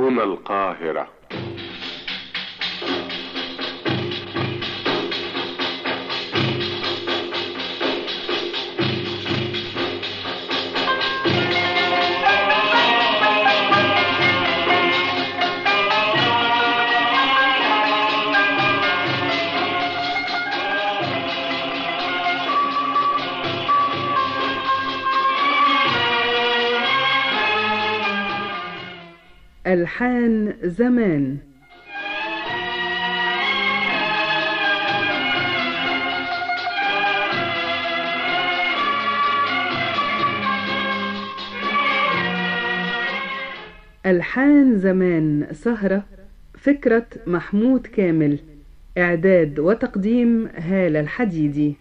هنا القاهرة ألحان زمان ألحان زمان سهرة فكرة محمود كامل إعداد وتقديم هالة الحديدي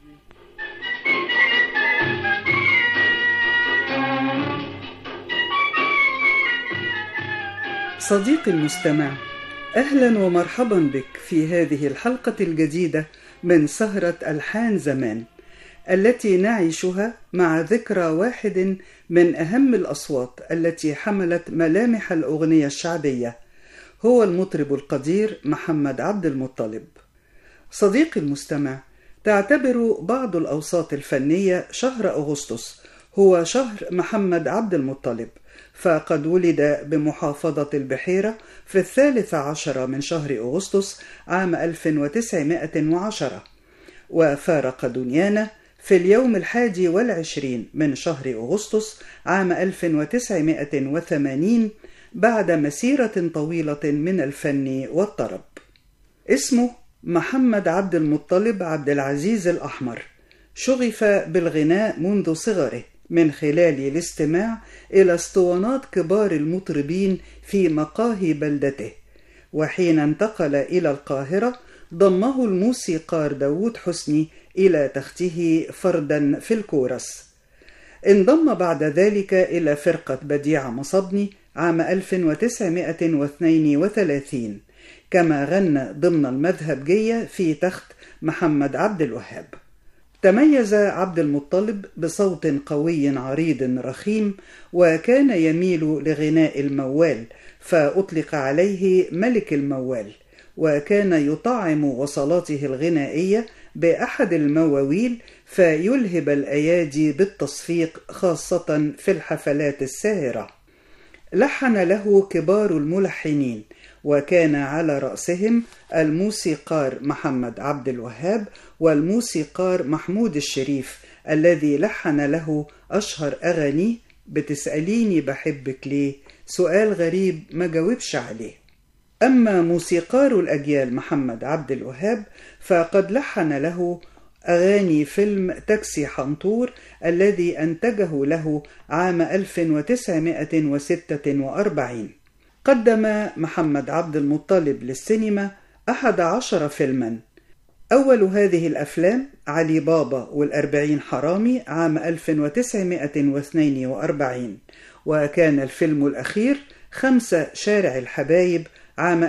صديقي المستمع اهلا ومرحبا بك في هذه الحلقه الجديده من سهره الحان زمان التي نعيشها مع ذكرى واحد من اهم الاصوات التي حملت ملامح الاغنيه الشعبيه هو المطرب القدير محمد عبد المطلب صديقي المستمع تعتبر بعض الاوساط الفنيه شهر اغسطس هو شهر محمد عبد المطلب فقد ولد بمحافظة البحيرة في الثالث عشر من شهر أغسطس عام 1910 وفارق دنيانا في اليوم الحادي والعشرين من شهر أغسطس عام 1980 بعد مسيرة طويلة من الفن والطرب اسمه محمد عبد المطلب عبد العزيز الأحمر شغف بالغناء منذ صغره من خلال الاستماع إلى اسطوانات كبار المطربين في مقاهي بلدته وحين انتقل إلى القاهرة ضمه الموسيقار داود حسني إلى تخته فردا في الكورس انضم بعد ذلك إلى فرقة بديع مصبني عام 1932 كما غنى ضمن المذهبجية في تخت محمد عبد الوهاب تميز عبد المطلب بصوت قوي عريض رخيم وكان يميل لغناء الموال فأطلق عليه ملك الموال وكان يطعم وصلاته الغنائية بأحد المواويل فيلهب الأيادي بالتصفيق خاصة في الحفلات الساهرة لحن له كبار الملحنين وكان على رأسهم الموسيقار محمد عبد الوهاب والموسيقار محمود الشريف الذي لحن له أشهر أغانيه بتسأليني بحبك ليه سؤال غريب ما جاوبش عليه أما موسيقار الأجيال محمد عبد الوهاب فقد لحن له أغاني فيلم تاكسي حنطور الذي أنتجه له عام 1946 قدم محمد عبد المطلب للسينما أحد عشر فيلما أول هذه الأفلام علي بابا والأربعين حرامي عام 1942 وكان الفيلم الأخير خمسة شارع الحبايب عام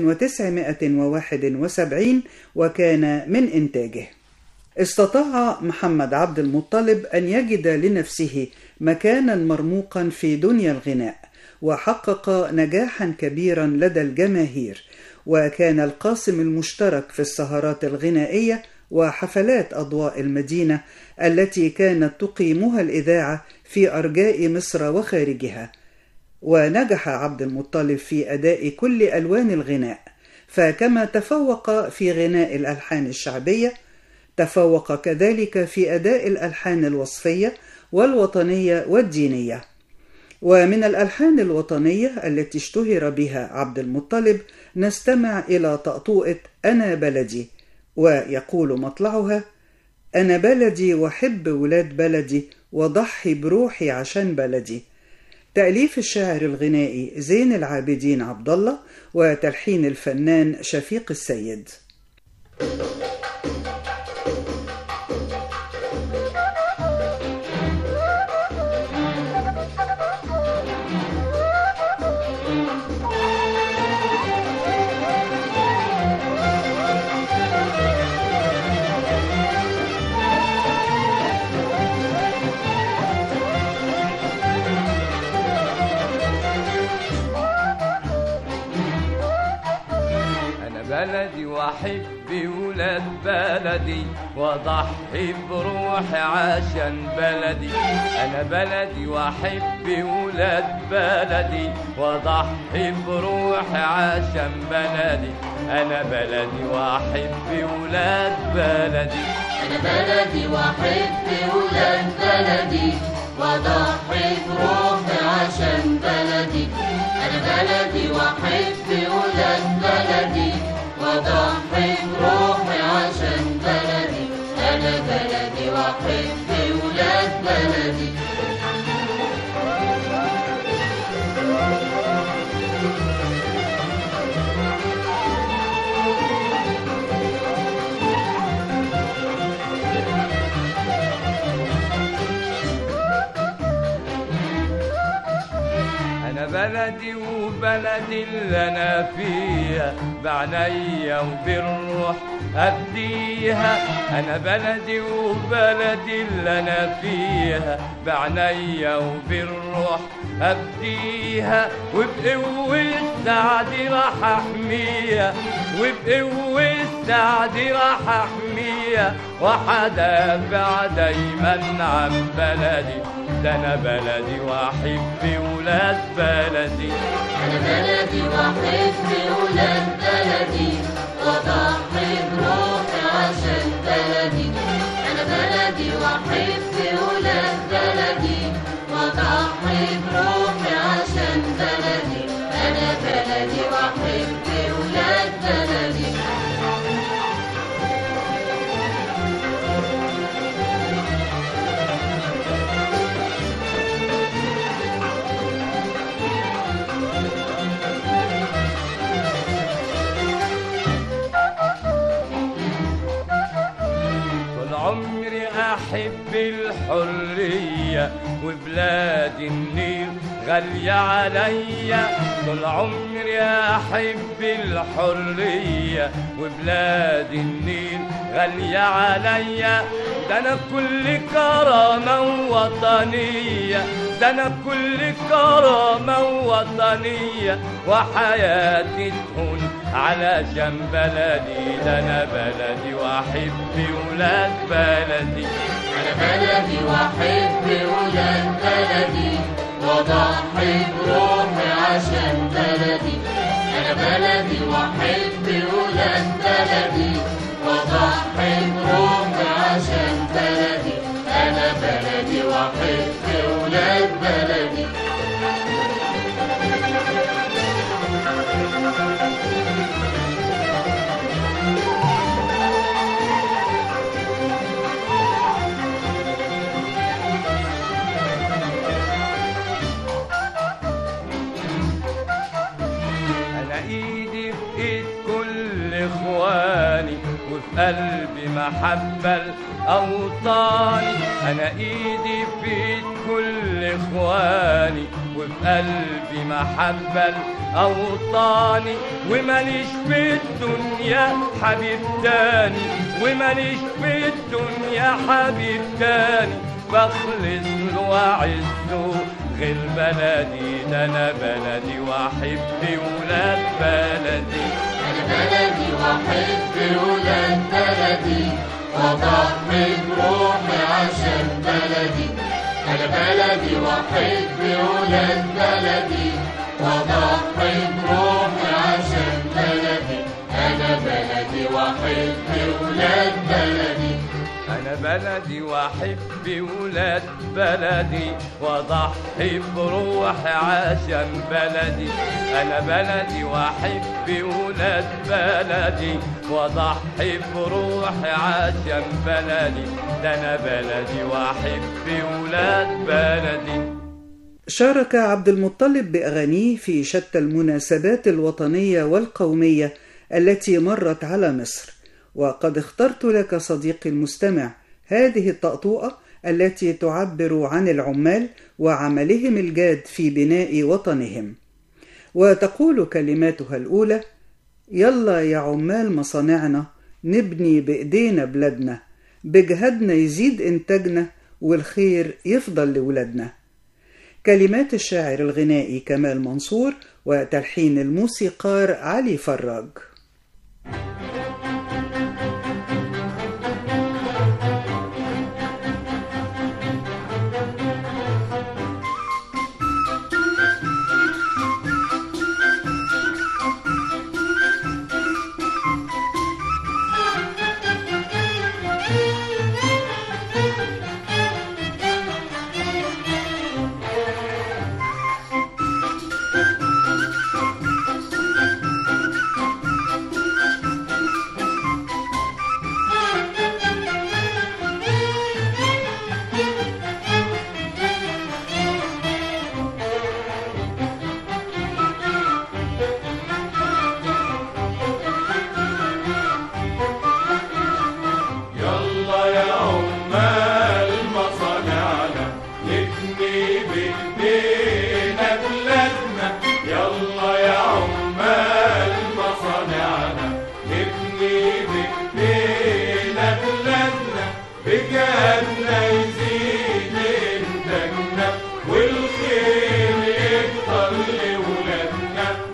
1971 وكان من إنتاجه استطاع محمد عبد المطلب أن يجد لنفسه مكانا مرموقا في دنيا الغناء وحقق نجاحا كبيرا لدى الجماهير وكان القاسم المشترك في السهرات الغنائية وحفلات أضواء المدينة التي كانت تقيمها الإذاعة في أرجاء مصر وخارجها ونجح عبد المطلب في أداء كل ألوان الغناء فكما تفوق في غناء الألحان الشعبية تفوق كذلك في أداء الألحان الوصفية والوطنية والدينية ومن الألحان الوطنية التي اشتهر بها عبد المطلب نستمع إلى طأطوئة أنا بلدي ويقول مطلعها أنا بلدي وحب ولاد بلدي وضحي بروحي عشان بلدي تأليف الشاعر الغنائي زين العابدين عبد الله وتلحين الفنان شفيق السيد بلدي واحب ولاد بلدي واضحي بروحي عشان بلدي انا بلدي واحب ولاد بلدي واضحي بروحي عشان بلدي انا بلدي واحب ولاد بلدي أنا بلدي وأحب ولاد بلدي وأضحي بروحي عشان بلدي أنا بلدي وأحب ولاد بلدي وأضحي بروحي عشان بلدي أنا بلدي وأحب ولاد بلدي انا بلدي وبلدي اللي انا فيها بعنيا وبالروح اديها انا بلدي وبلدي اللي انا فيها بعنيا وبالروح ابديها وبقوة سعدي راح احميها وبقوة سعدي راح احميها وحدافع دايما عن بلدي ده انا بلدي واحب ولاد بلدي أنا بلدي وأحب ولاد بلدي وأضحي بروحي عشان بلدي أنا بلدي وأحب ولاد بلدي وأضحي بروحي عشان بلدي أنا بلدي وأحب ولاد بلدي طول عمري احب الحريه وبلاد النيل غالية عليا طول عمري احب الحريه وبلاد النيل غالية عليا ده انا كل كرامه وطنيه ده انا كل كرامه وطنيه وحياتي تهون علشان بلدي ده انا بلدي واحب ولاد بلدي أنا بلدي وأحب ولاد بلدي وأضحي بروحي عشان بلدي أنا بلدي وأحب ولاد بلدي وأضحي بروحي عشان بلدي أنا بلدي وأحب ولاد بلدي انا ايدي في ايد كل اخواني وفي قلبي محبة الاوطاني انا ايدي في ايد كل اخواني وفي قلبي محبة الاوطاني وماليش في الدنيا حبيب تاني وماليش في الدنيا حبيب تاني بخلص له واعزه غير بلدي ده انا بلدي واحب ولاد بلدي أنا بلدي وأحب ولاد بلدي وأضحي بروحي عشان بلدي أنا بلدي وأحب ولاد بلدي وأضحي بروحي عشان بلدي أنا بلدي وأحب ولاد بلدي انا بلدي واحب ولاد بلدي واضحي بروحي عشان بلدي انا بلدي واحب ولاد بلدي واضحي بروحي عشان بلدي ده انا بلدي واحب ولاد بلدي شارك عبد المطلب بأغانيه في شتى المناسبات الوطنية والقومية التي مرت على مصر وقد اخترت لك صديقي المستمع هذه الطأطوئة التي تعبر عن العمال وعملهم الجاد في بناء وطنهم وتقول كلماتها الأولى يلا يا عمال مصانعنا نبني بإيدينا بلادنا بجهدنا يزيد إنتاجنا والخير يفضل لولادنا كلمات الشاعر الغنائي كمال منصور وتلحين الموسيقار علي فراج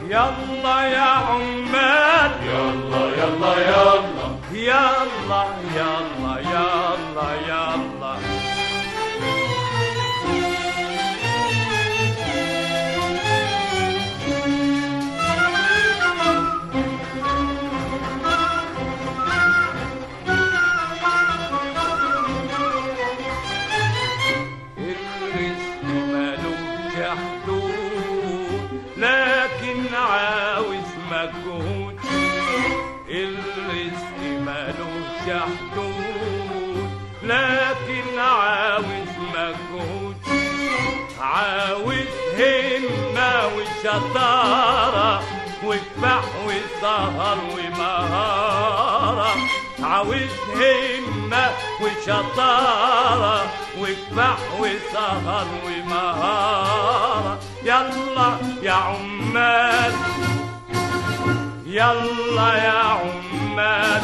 يلا يا عمال يلا يلا يلا يلا يلا يلا يلا الرزق ملوش حدود لكن عاوز مجهود الرزق ملوش حدود لكن عاوز مجهود عاوز همة وشطارة وكفاح وسهر ومهارة عاوز همة وشطارة وكفاح وسهر ومهارة يلا يا عمال يلا يا عمال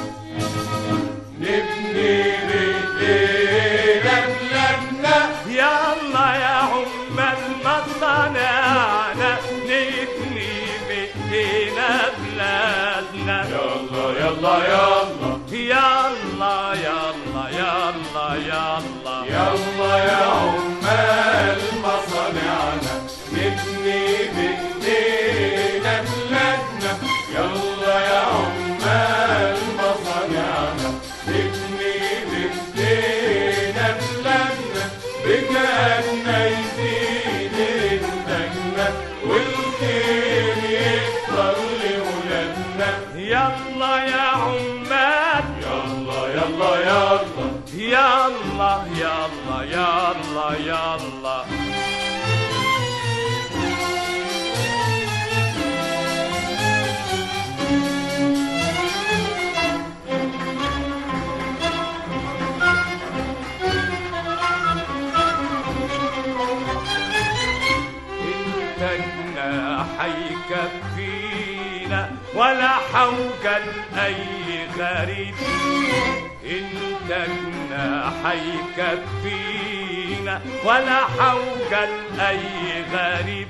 نبني بايدينا بلادنا يلا يا عمال مصانعنا نبني بايدينا بلادنا يلا يلا يلا يلا يلا يلا يلا يلا يا عمال مصانعنا نبني بايدينا بلادنا يلا يا عمال مصانعنا نبني بايدينا بلادنا بجهادنا يزيد انتاجنا والخير يكتر لولادنا يلا يا عمال يلا يلا يلا يلا يلا يلا يلا إنتاجنا حيكفينا ولا حوجا لأي غريب إنتاجنا حيكفينا ولا حوجا لأي غريب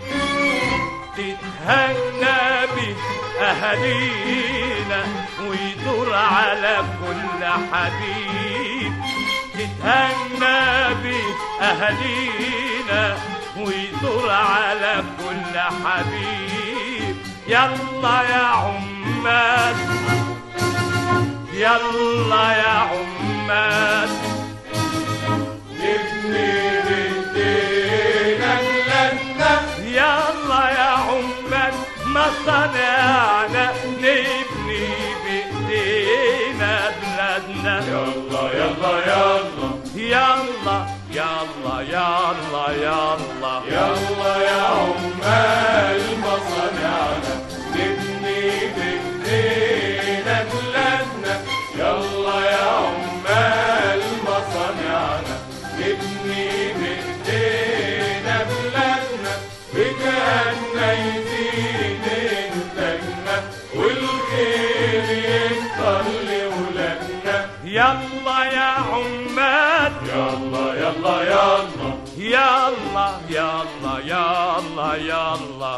تتهنى به أهالينا ويدور على كل حبيب تتهنى به أهالينا ويدور على كل حبيب يلا يا عمال يلا يا عمال نبني بايدينا بلادنا يلا يا عمال مصانعنا نبني بايدينا بلادنا يلا يلا يلا يلا يلا يلا يلا يلا يا عمال مصانعنا نبني بايدينا بلادنا يلا يا عمال مصانعنا نبني بايدينا بلادنا بجهادنا يزيد انتاجنا والخير يكتر لولادنا يلا يا عمال يلا يلا يلا يلا يلا يلا يلا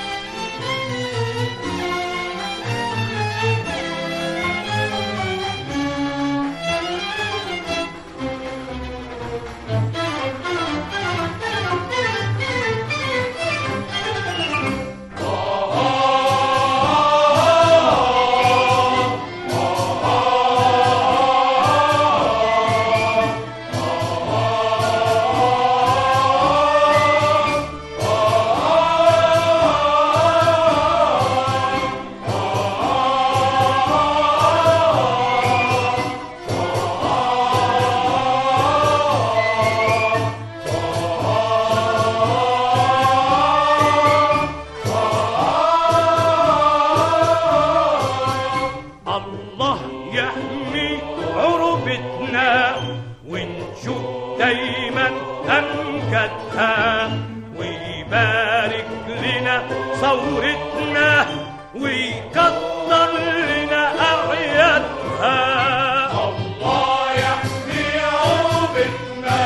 الله يحمي عروبتنا ونشوف دايما أمجدها ويبارك لنا ثورتنا ويكتر لنا أعيادها الله يحمي عروبتنا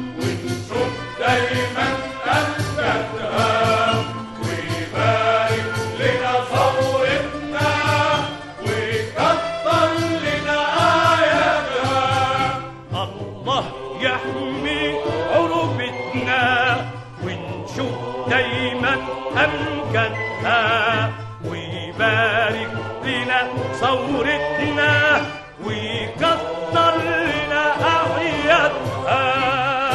ونشوف دايما أمجادها ويبارك حياتها ويبارك لنا ثورتنا ويكتر لنا أعيادها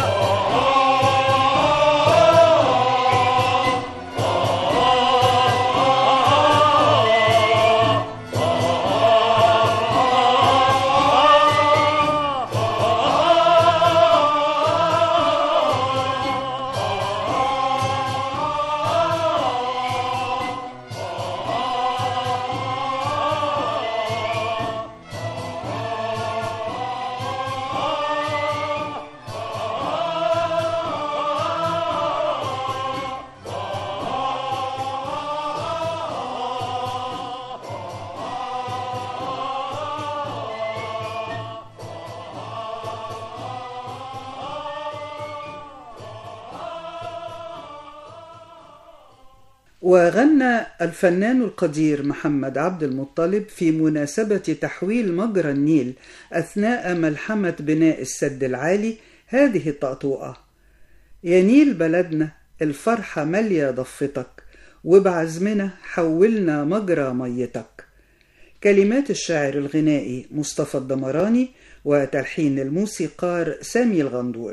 وغنى الفنان القدير محمد عبد المطلب في مناسبة تحويل مجرى النيل أثناء ملحمة بناء السد العالي هذه الطقطوقة يا نيل بلدنا الفرحة مالية ضفتك وبعزمنا حولنا مجرى ميتك كلمات الشاعر الغنائي مصطفى الدمراني وتلحين الموسيقار سامي الغندور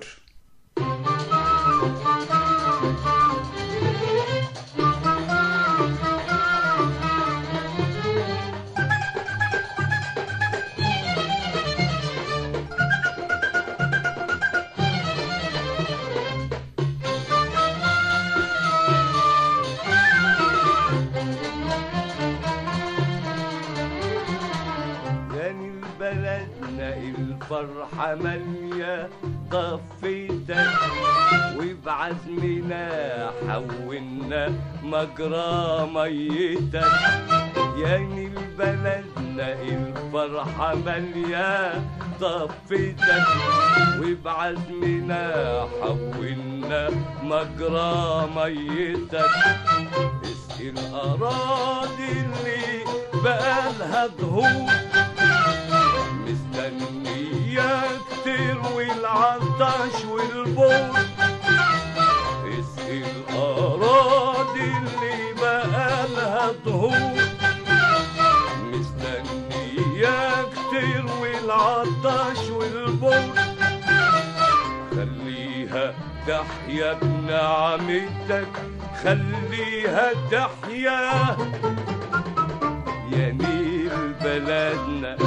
يعني بلدنا الفرحة مالية ضفتك وبعزمنا حولنا مجرى ميتك يعني بلدنا الفرحة مالية ضفتك وبعزمنا حولنا مجرى ميتك اسقي الأراضي اللي بقالها دهور مستنياك تروي العطش والبور اسقي الأراضي اللي بقالها دهور مستنياك تروي العطش والبور خليها تحيا بنعمتك خليها تحيا يا نيل بلدنا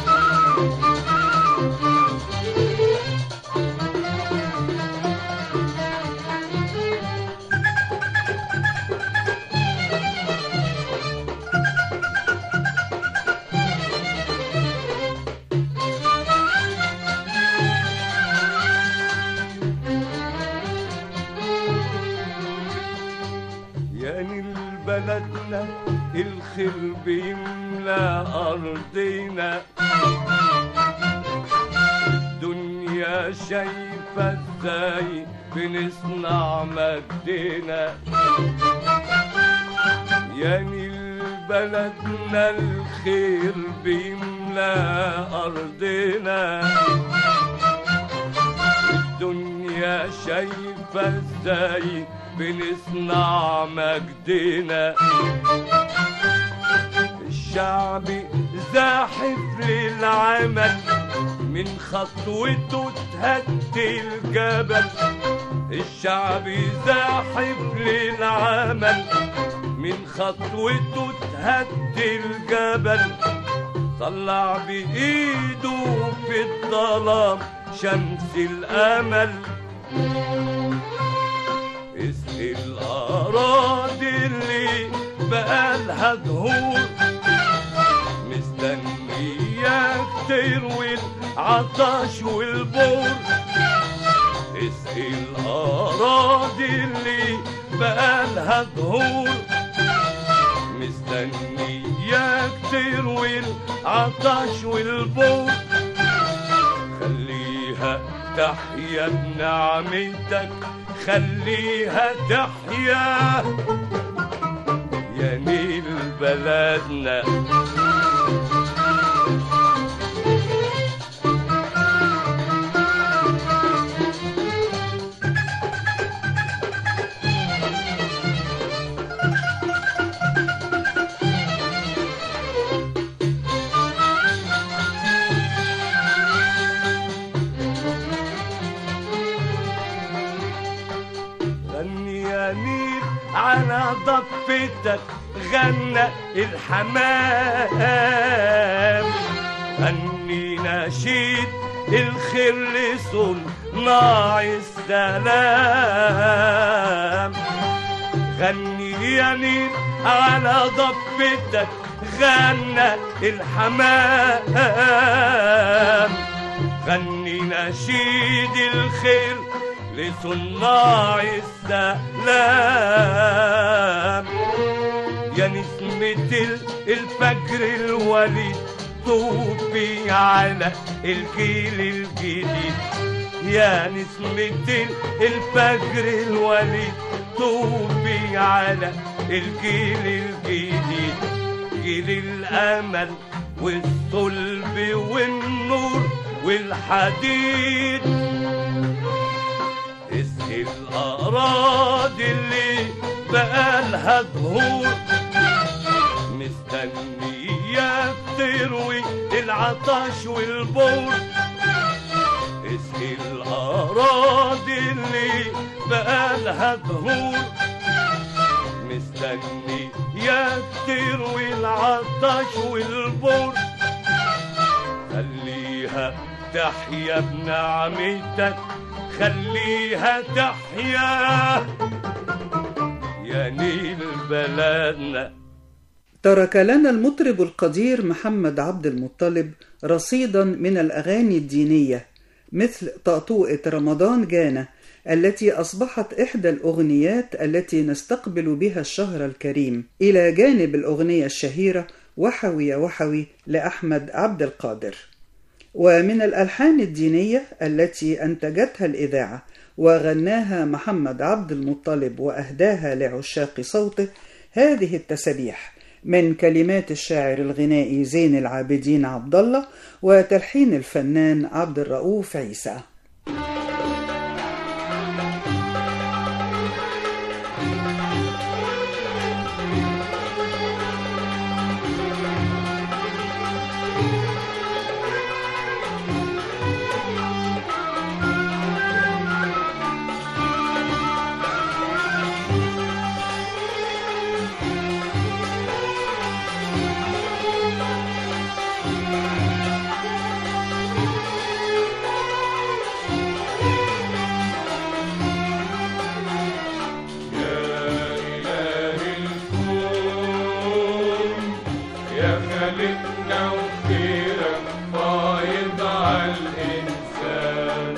يا نيل بلدنا الخير بيملى أرضنا الدنيا شايفة ازاي بنصنع مجدنا يا نيل بلدنا الخير بيملى أرضنا الدنيا شايفة ازاي بنصنع مجدنا الشعب زاحف للعمل من خطوته تهدي الجبل الشعب زاحف للعمل من خطوته تهدي الجبل طلع بإيده في الظلام شمس الأمل اسقي الأراضي اللي بقالها دهور مستنياك تروي العطش والبور اسقي الأراضي اللي بقالها دهور مستنياك تروي العطش والبور خليها تحيا بنعمتك خليها تحيا يا نيل بلدنا ضفتك غنى الحمام غني نشيد الخير لصناع السلام غني يا نيل على ضفتك غنى الحمام غني نشيد الخير لصناع السلام يا نسمة الفجر الوليد طوفي على الجيل الجديد يا نسمة الفجر الوليد طوفي على الجيل الجديد جيل الأمل والصلب والنور والحديد اسقي الأراضي اللي بقالها ظهور مستنية تروي العطش والبور اسقي الأراضي اللي بقالها ظهور مستنية تروي العطش والبور خليها تحيا بنعمتك خليها تحيا يا نيل بلدنا ترك لنا المطرب القدير محمد عبد المطلب رصيدا من الأغاني الدينية مثل طأطوئة رمضان جانا التي أصبحت إحدى الأغنيات التي نستقبل بها الشهر الكريم إلى جانب الأغنية الشهيرة وحوي يا وحوي لأحمد عبد القادر ومن الألحان الدينية التي أنتجتها الإذاعة وغناها محمد عبد المطلب وأهداها لعشاق صوته هذه التسابيح من كلمات الشاعر الغنائي زين العابدين عبد الله وتلحين الفنان عبد الرؤوف عيسى يا خالقنا وخيرك فايض على الإنسان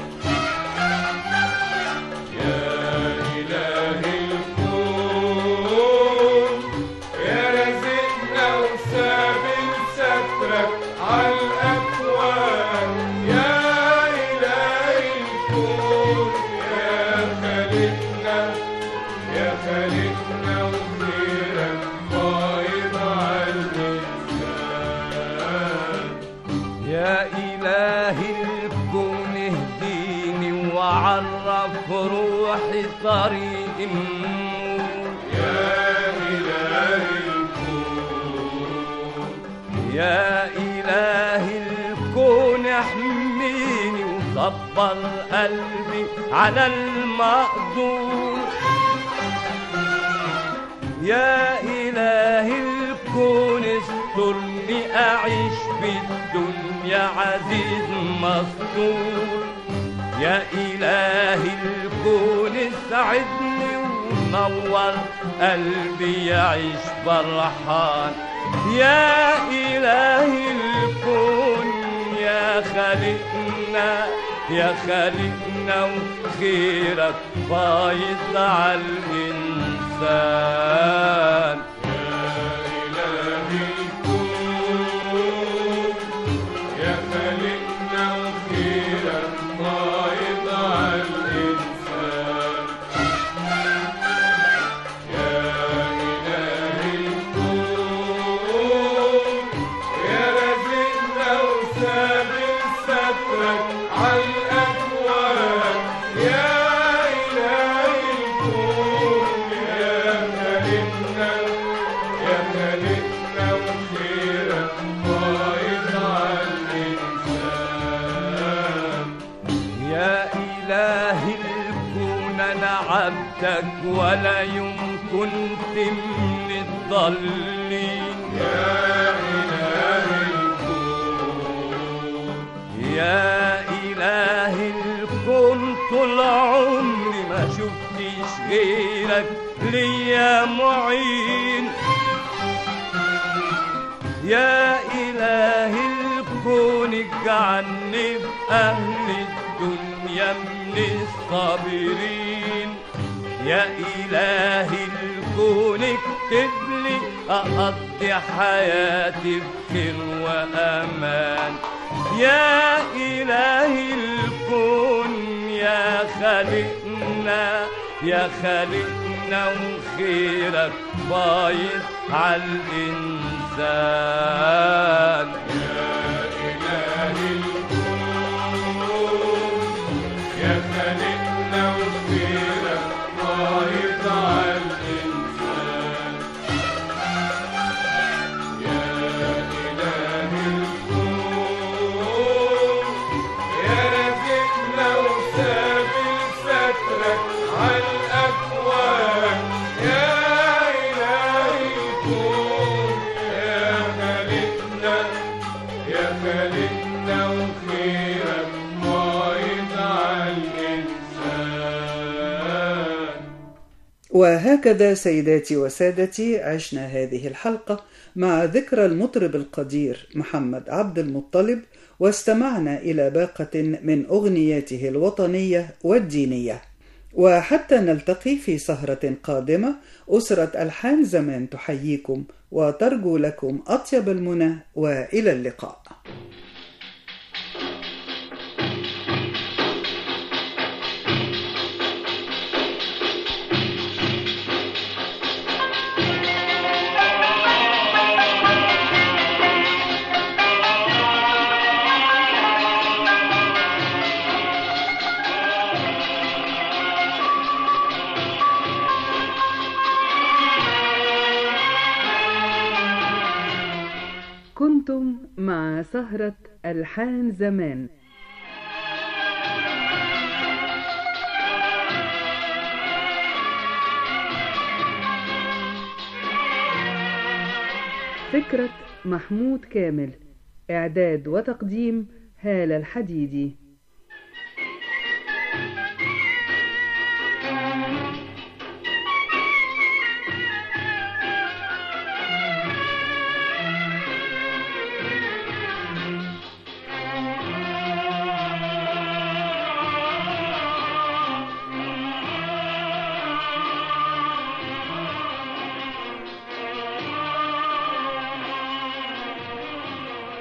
يا إله الكون يا رزقنا وسابل سترك على الأكوان يا إله الكون يا خالقنا يا خالقنا وخيرك فايض على الإنسان يا إله الكون اهديني وعرف روحي طريق النور يا إله الكون يا إله الكون احميني وصبر قلبي على المقدور يا إله الكون استرني أعيش بالدنيا عزيز مستور يا إله الكون اسعدني ونور قلبي يعيش فرحان يا إله الكون يا خالقنا يا خالقنا وخيرك فايض على الإنسان إله الكون يا خالقنا وخيرك فايض على الإنسان يا إله الكون يا رزقنا وسابل سترك على الأكوان يا إله الكون يا خالقنا يا خالقنا وخيرك فايض على الإنسان يا إله الكون أنا عبدك ولا يمكن تملك مصلين يا إله الكون يا إله الكون طول عمري ما شفتش غيرك ليا معين يا إله الكون اجعلني بأهل الدنيا من الصابرين يا إله الكون اكتب لي أقضي حياتي بخير وأمان يا إله الكون يا خالقنا يا خالقنا وخيرك بايظ على الإنسان إله الكون يا خالقنا وخيرك بايظ على الإنسان يا إله الكون يا رزقنا وسابل سترك على الأكوان يا إله الكون يا خالقنا يا خالقنا وخيرك بايظ على الإنسان وهكذا سيداتي وسادتي عشنا هذه الحلقة مع ذكرى المطرب القدير محمد عبد المطلب واستمعنا إلى باقة من أغنياته الوطنية والدينية وحتى نلتقي في سهرة قادمة أسرة ألحان زمان تحييكم وترجو لكم أطيب المنى وإلى اللقاء كنتم مع سهرة ألحان زمان فكرة محمود كامل إعداد وتقديم هالة الحديدي